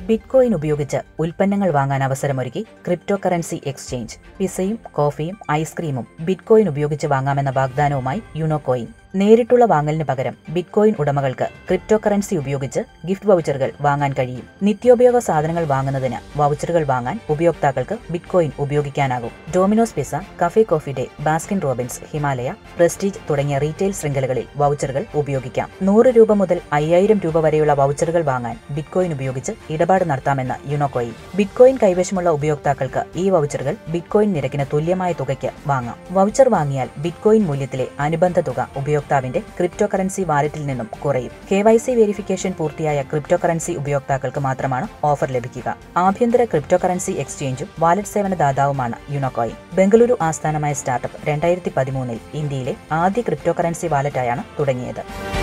bitcoin ഉപയോഗിച്ച് ഉൽപ്പന്നങ്ങൾ വാങ്ങാൻ അവസരമൊരുക്കി ക്രിപ്റ്റോ കറൻസി എക്സ്ചേഞ്ച് പിസയും കോഫിയും ഐസ്ക്രീമും ബിറ്റ്കോയിൻ ഉപയോഗിച്ച് വാങ്ങാമെന്ന വാഗ്ദാനവുമായി യുനോകോയിൻ നേരിട്ടുള്ള വാങ്ങലിന് പകരം ബിറ്റ്കോയിൻ ഉടമകൾക്ക് ക്രിപ്റ്റോ കറൻസി ഉപയോഗിച്ച് ഗിഫ്റ്റ് വൗച്ചറുകൾ വാങ്ങാൻ കഴിയും നിത്യോപയോഗ സാധനങ്ങൾ വാങ്ങുന്നതിന് വൗച്ചറുകൾ വാങ്ങാൻ ഉപയോക്താക്കൾക്ക് ബിറ്റ്കോയിൻ ഉപയോഗിക്കാനാകും Domino's pizza Cafe Coffee Day Baskin Robbins Himalaya Prestige തുടങ്ങിയ റീറ്റെയിൽ ശൃംഖലകളിൽ വൗച്ചറുകൾ ഉപയോഗിക്കാം നൂറ് രൂപ മുതൽ അയ്യായിരം രൂപ വരെയുള്ള വൗച്ചറുകൾ വാങ്ങാൻ ബിറ്റ്കോയിൻ ഉപയോഗിച്ച് ഇടപാട് നടത്താമെന്ന് യുനോകോയിൻ ബിറ്റ്കോയിൻ കൈവശമുള്ള ഉപയോക്താക്കൾക്ക് ഈ വൗച്ചറുകൾ ബിറ്റ്കോയിൻ നിരക്കിന് തുല്യമായ തുകയ്ക്ക് വാങ്ങാം വൗച്ചർ വാങ്ങിയാൽ ബിറ്റ്കോയിൻ മൂല്യത്തിലെ അനുബന്ധ തുക ഉപയോക്താവിന്റെ ക്രിപ്റ്റോ കറൻസി വാലറ്റിൽ നിന്നും കുറയും കെ വൈ സി വെരിഫിക്കേഷൻ പൂർത്തിയായ ക്രിപ്റ്റോ കറൻസി ഉപയോക്താക്കൾക്ക് മാത്രമാണ് ഓഫർ ലഭിക്കുക ആഭ്യന്തര ക്രിപ്റ്റോ കറൻസി എക്സ്ചേഞ്ചും വാലറ്റ് സേവന ദാതാവുമാണ് യുനോകോയിൻ ബംഗളൂരു ആസ്ഥാനമായ സ്റ്റാർട്ടപ്പ് രണ്ടായിരത്തി പതിമൂന്നിൽ ഇന്ത്യയിലെ ആദ്യ ക്രിപ്റ്റോ കറൻസി വാലറ്റായാണ് തുടങ്ങിയത്